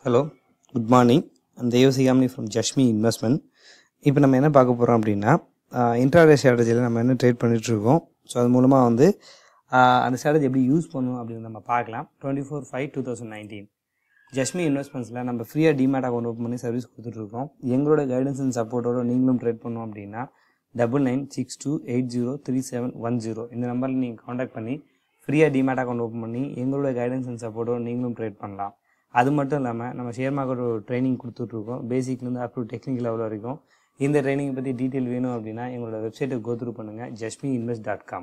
hello good morning அந்த யோசிகாமணி from ஜஷ்மி investment இப்போ நம்ம என்ன பார்க்க போகிறோம் அப்படின்னா இன்ட்ராடே ஸ்ட்ராட்டஜியில் நம்ம என்ன ட்ரேட் பண்ணிகிட்ருக்கோம் ஸோ அது மூலமாக வந்து ஆஹ், அந்த ஸ்ட்ராட்டஜி எப்படி யூஸ் பண்ணணும் அப்படின்னு நம்ம பார்க்கலாம் twenty four five two thousand nineteen Jasmi இன்வெஸ்ட்மெண்ட்ஸில் நம்ம ஃப்ரீயாக டிமேட் அக்கௌண்ட் ஓப்பன் பண்ணி சர்வீஸ் கொடுத்துட்ருக்கோம் எங்களோட கைடன்ஸ் அண்ட் சப்போர்ட்டோட நீங்களும் ட்ரேட் பண்ணோம் அப்படின்னா double nine six two eight zero three seven one zero இந்த நம்பரில் நீங்கள் காண்டாக்ட் பண்ணி ஃப்ரீயாக டிமேட் அக்கௌண்ட் ஓப்பன் பண்ணி எங்களோட கைடன்ஸ் அண்ட் சப்போர்ட்டோட நீங்களும் ட்ரேட் பண்ணலாம் அது மட்டும் இல்லாமல் நம்ம ஷேர் மார்க்கெட் ஒரு ட்ரைனிங் கொடுத்துட்ருக்கோம் பேசிக்லேருந்து அப் டு டெக்னிக்கல் லெவல் வரைக்கும் இந்த ட்ரைனிங்கை பற்றி டீட்டெயில் வேணும் அப்படின்னா எங்களோட வெப்சைட்டை கோத்ரூ பண்ணுங்கள் Jasmi invest dot com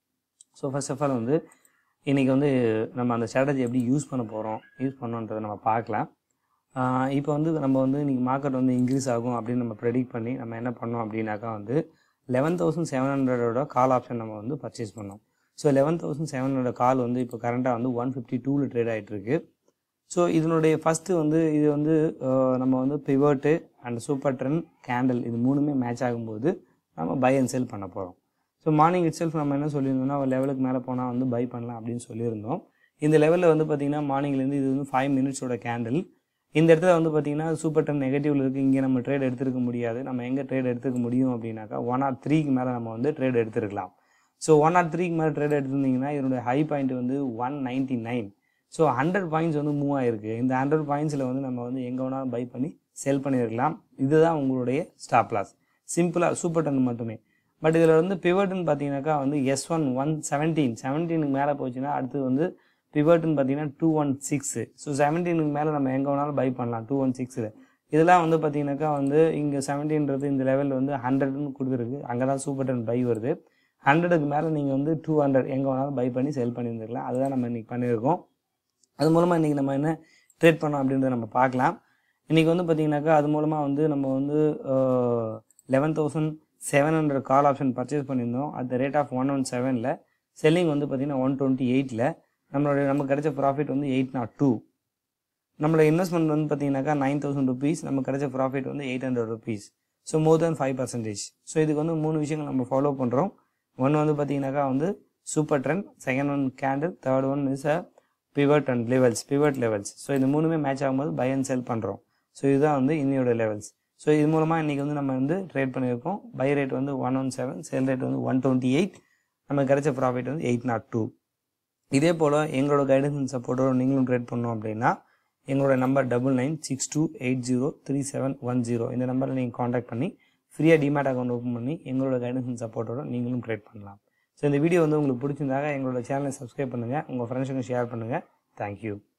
so first of all வந்து இன்றைக்கி வந்து நம்ம அந்த ஸ்ட்ராட்டஜி எப்படி யூஸ் பண்ண போகிறோம் யூஸ் பண்ணோன்றதை நம்ம பார்க்கலாம் ஆஹ் இப்போ வந்து நம்ம வந்து இன்றைக்கி மார்க்கெட் வந்து இன்க்ரீஸ் ஆகும் அப்படின்னு நம்ம ப்ரெடிக்ட் பண்ணி நம்ம என்ன பண்ணோம் அப்படின்னாக்கா வந்து லெவன் தௌசண்ட் செவன் ஹண்ட்ரடோட கால் ஆப்ஷன் நம்ம வந்து பர்ச்சேஸ் பண்ணோம் so eleven thousand seven hundred call வந்து இப்போ கரண்ட்டாக வந்து ஒன் ஃபிஃப்டி டூவில் ட்ரேட் ஆகிட்டு இருக்கு ஸோ இதனுடைய ஃபஸ்ட்டு வந்து இது வந்து அஹ், நம்ம வந்து pivot and super trend candle இது மூணுமே மேட்ச் ஆகும்போது நம்ம பை அண்ட் செல் பண்ண போகிறோம் ஸோ மார்னிங் இட் செல்ஃப் நம்ம என்ன சொல்லியிருந்தோம்னா ஒரு லெவலுக்கு மேலே போனால் வந்து பை பண்ணலாம் அப்படின்னு சொல்லியிருந்தோம் இந்த லெவலில் வந்து பார்த்திங்கன்னா மார்னிங்லேருந்து இது வந்து ஃபைவ் மினிட்ஸோட கேண்டில் இந்த இடத்துல வந்து பார்த்திங்கன்னா சூப்பர் ட்ரெண்ட் நெகட்டிவ்ல இருக்குது இங்கே நம்ம ட்ரேட் எடுத்துருக்க முடியாது நம்ம எங்கே ட்ரேட் எடுத்துக்க முடியும் அப்படின்னாக்கா ஒன் ஆர் த்ரீக்கு மேலே நம்ம வந்து ட்ரேட் எடுத்துருக்கலாம் ஸோ ஒன் ஆர் த்ரீக்கு மேலே ட்ரேட் எடுத்திருந்தீங்கன்னா இதனுடைய ஹை பாயிண்ட் வந்து one ninety nine so hundred points வந்து மூவ் ஆயிருக்கு இந்த ஹண்ட்ரட் பாயிண்ட்ஸில் வந்து நம்ம வந்து எங்கே வேணாலும் பை பண்ணி செல் பண்ணியிருக்கலாம் இதுதான் உங்களுடைய ஸ்டாப் லாஸ் சிம்பிளாக சூப்பர் டன் மட்டுமே பட் இதில் வந்து பிவர்ட்னு பார்த்தீங்கன்னாக்கா வந்து எஸ் ஒன் ஒன் செவன்டீன் செவன்டீனுக்கு மேலே போச்சுன்னா அடுத்து வந்து பிவர்ட்னு பார்த்தீங்கன்னா டூ ஒன் சிக்ஸு ஸோ செவன்டீனுக்கு மேலே நம்ம எங்கே வேணாலும் பை பண்ணலாம் டூ ஒன் சிக்ஸில் இதெல்லாம் வந்து பார்த்தீங்கன்னாக்கா வந்து இங்கே செவன்டீன்றது இந்த லெவலில் வந்து ஹண்ட்ரட்னு கொடுத்துருக்கு அங்கே தான் சூப்பர் டன் பை வருது ஹண்ட்ரடுக்கு மேலே நீங்கள் வந்து டூ ஹண்ட்ரட் எங்கே வேணாலும் பை பண்ணி செல் பண்ணியிருந்துருக்கலாம் அதுதான் நம்ம இன்றைக்கி பண்ணியிருக்கோம் அது மூலமாக இன்றைக்கி நம்ம என்ன ட்ரேட் பண்ணோம் அப்படின்றத நம்ம பார்க்கலாம் இன்றைக்கி வந்து பார்த்தீங்கன்னாக்கா அது மூலமாக வந்து நம்ம வந்து eleven thousand seven hundred call option purchase பண்ணியிருந்தோம் at the rate of one one செவனில் செல்லிங் வந்து பார்த்தீங்கன்னா ஒன் டுவெண்ட்டி எயிட்டில் நம்மளுடைய நமக்கு கிடைச்ச ப்ராஃபிட் வந்து எயிட் நாட் டூ நம்மளோட இன்வெஸ்ட்மெண்ட் வந்து பார்த்தீங்கன்னாக்கா நைன் தௌசண்ட் ருபீஸ் நமக்கு கிடைச்ச ப்ராஃபிட் வந்து eight hundred rupees so more than five percentage so இதுக்கு வந்து மூணு விஷயங்கள் நம்ம ஃபாலோ பண்ணுறோம் ஒன்று வந்து பார்த்தீங்கன்னாக்கா வந்து super trend second one candle third one is a pivot and levels pivot levels so இந்த மூணுமே மேட்ச் ஆகும்போது பை அண்ட் செல் பண்ணுறோம் ஸோ இதுதான் வந்து இன்னையோட லெவல்ஸ் ஸோ இது மூலமாக இன்றைக்கி வந்து நம்ம வந்து ட்ரேட் பண்ணியிருக்கோம் பை ரேட் வந்து one one seven sell rate வந்து ஒன் டுவெண்ட்டி எயிட் நமக்கு கிடைச்ச ப்ராஃபிட் வந்து எயிட் நாட் டூ இதே போல் எங்களோட கைடன்ஸ் அண்ட் சப்போர்ட்டோட நீங்களும் ட்ரேட் பண்ணோம் அப்படின்னா எங்களோட number double nine six two eight zero three seven one zero இந்த நம்பரில் நீங்கள் காண்டாக்ட் பண்ணி ஃப்ரீயாக டிமேட் அக்கௌண்ட் ஓப்பன் பண்ணி எங்களோட கைடன்ஸ் அண்ட் சப்போர்ட்டோட நீங்களும் ட்ரேட் பண்ணலாம் ஸோ இந்த வீடியோ வந்து உங்களுக்கு பிடிச்சிருந்தாக எங்களோட சேனலை சப்ஸ்கிரைப் பண்ணுங்கள் உங்கள் ஃப்ரெண்ட்ஸுக்கும் ஷேர் பண்ணுங்கள் தேங்க்யூ